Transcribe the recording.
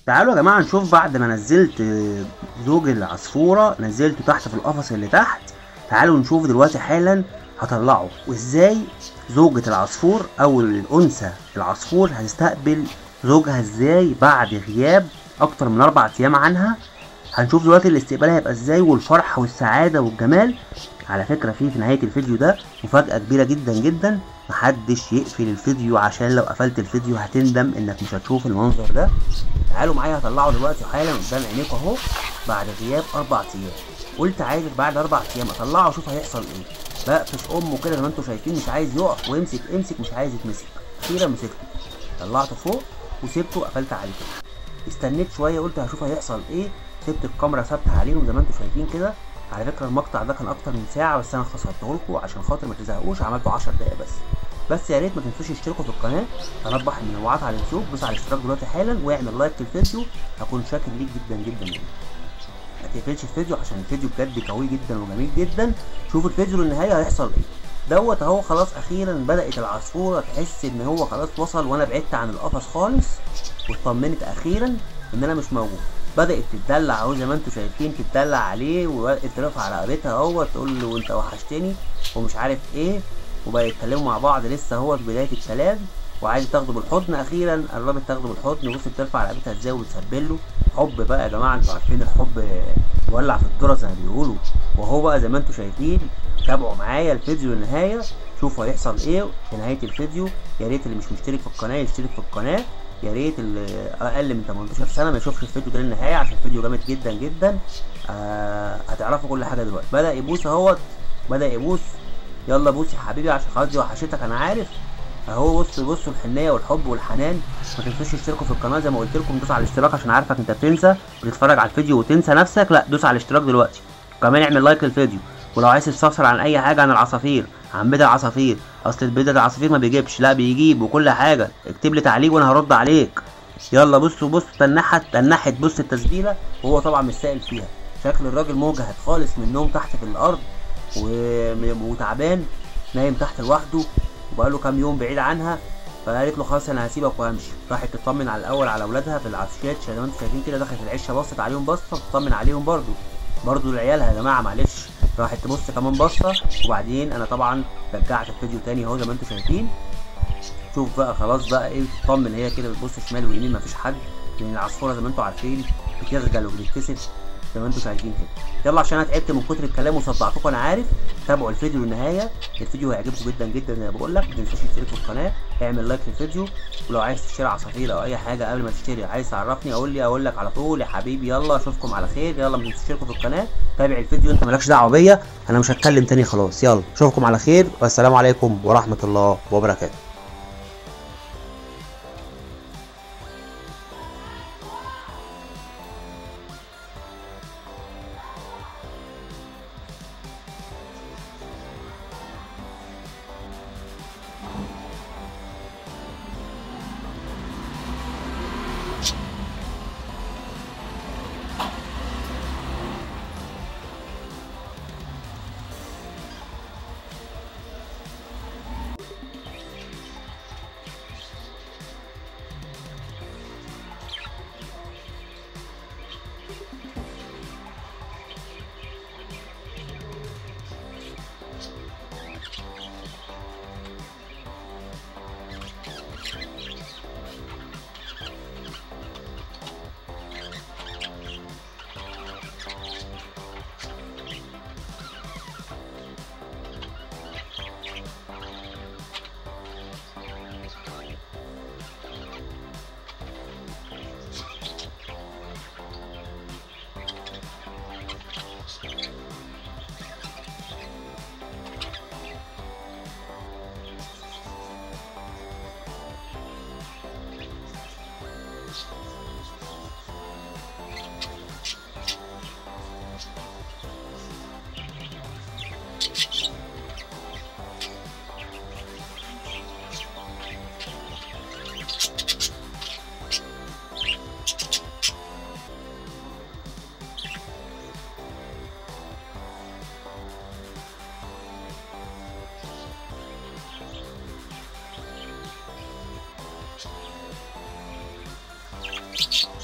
تعالوا يا جماعه نشوف بعد ما نزلت زوج العصفوره نزلته تحت في القفص اللي تحت تعالوا نشوف دلوقتي حالا هطلعه وازاي زوجة العصفور او الانثى العصفور هتستقبل زوجها ازاي بعد غياب اكتر من اربع ايام عنها هنشوف دلوقتي الاستقبال هيبقى ازاي والفرح والسعادة والجمال على فكرة في في نهاية الفيديو ده مفاجأة كبيرة جدا جدا محدش يقفل الفيديو عشان لو قفلت الفيديو هتندم انك مش هتشوف المنظر ده تعالوا معايا هطلعه دلوقتي حالا قدام عينيكم اهو بعد غياب اربع ايام قلت عايز بعد اربع ايام اطلعه اشوف هيحصل ايه بقفش امه كده زي ما انتم شايفين مش عايز يقف ويمسك امسك مش عايز يتمسك اخيرا مسكته طلعته فوق وسبته قفلت عليه كده استنيت شويه قلت هشوف هيحصل ايه سبت الكاميرا ثابته عليهم زي ما انتم شايفين كده على فكره المقطع ده كان اكتر من ساعه بس انا اختصرته لكم عشان خاطر ما تزهقوش عملته 10 دقايق بس بس يا ريت ما تنسوش تشتركوا في القناه تنبح المنوعات على اليوتيوب دوس على الاشتراك دلوقتي حالا واعمل لايك للفيديو هكون شاكر ليك جدا جدا جدا ما تقفلش الفيديو عشان الفيديو بجد قوي جدا وجميل جدا شوف الفيديو للنهايه هيحصل ايه دوت اهو خلاص اخيرا بدات العصفوره تحس ان هو خلاص وصل وانا بعدت عن القفص خالص واطمنت اخيرا ان انا مش موجود بدات تتدلع اهو زي ما انتم شايفين تتدلع عليه وبدات ترفع على رقبتها اهو تقول له انت وحشتني ومش عارف ايه وبقى يتكلموا مع بعض لسه هو في بدايه الكلام وعايز تاخده بالحضن اخيرا قربت تاخده بالحضن بص بترفع رقبتها ازاي وبتسبل له حب بقى يا جماعه انتوا عارفين الحب مولع في الذره زي ما بيقولوا وهو بقى زي ما انتم شايفين تابعوا معايا الفيديو للنهايه شوفوا هيحصل ايه في نهايه الفيديو يا ريت اللي مش مشترك في القناه يشترك في القناه يا ريت اللي اقل من 18 سنه ما يشوفش الفيديو ده للنهايه عشان الفيديو جامد جدا جدا آه هتعرفوا كل حاجه دلوقتي بدا يبوس اهوت بدا يبوس يلا بوس يا حبيبي عشان خلاص دي وحشتك انا عارف اهو بص بصوا الحنيه والحب والحنان ما تنسوش تشتركوا في القناه زي ما قلت لكم دوس على الاشتراك عشان عارفك انت بتنسى وتتفرج على الفيديو وتنسى نفسك لا دوس على الاشتراك دلوقتي كمان اعمل لايك للفيديو ولو عايز تستفسر عن اي حاجه عن العصافير عن بيض العصافير اصل البيض العصافير ما بيجيبش لا بيجيب وكل حاجه اكتب لي تعليق وانا هرد عليك يلا بصوا بصوا تنحت تنحت بص التسبيله وهو طبعا مش سائل فيها شكل الراجل مجهد خالص من النوم تحت في الارض وتعبان نايم تحت لوحده وبقاله كام يوم بعيد عنها فقالت له خلاص انا هسيبك وهمشي راحت تطمن على الاول على اولادها في العفشات زي ما انتم شايفين كده دخلت العشه بصت عليهم بصه تطمن عليهم برضو برضو لعيالها يا جماعه معلش راحت تبص كمان بصه وبعدين انا طبعا رجعت الفيديو تاني اهو زي ما انتم شايفين شوف بقى خلاص بقى ايه تطمن هي كده بتبص شمال ويمين مفيش حد لان العصفوره زي ما انتم عارفين بتخجل وبتتكسف زي ما انتم شايفين كده يلا عشان انا تعبت من كتر الكلام وصدعتكم انا عارف تابعوا الفيديو للنهايه الفيديو هيعجبكم جدا جدا زي ما بقول لك ما تنساش تشترك في القناه اعمل لايك للفيديو ولو عايز تشتري عصافير او اي حاجه قبل ما تشتري عايز تعرفني اقول لي اقول لك على طول يا حبيبي يلا اشوفكم على خير يلا ما تنسوش تشتركوا في القناه تابع الفيديو انت مالكش دعوه بيا انا مش هتكلم تاني خلاص يلا اشوفكم على خير والسلام عليكم ورحمه الله وبركاته you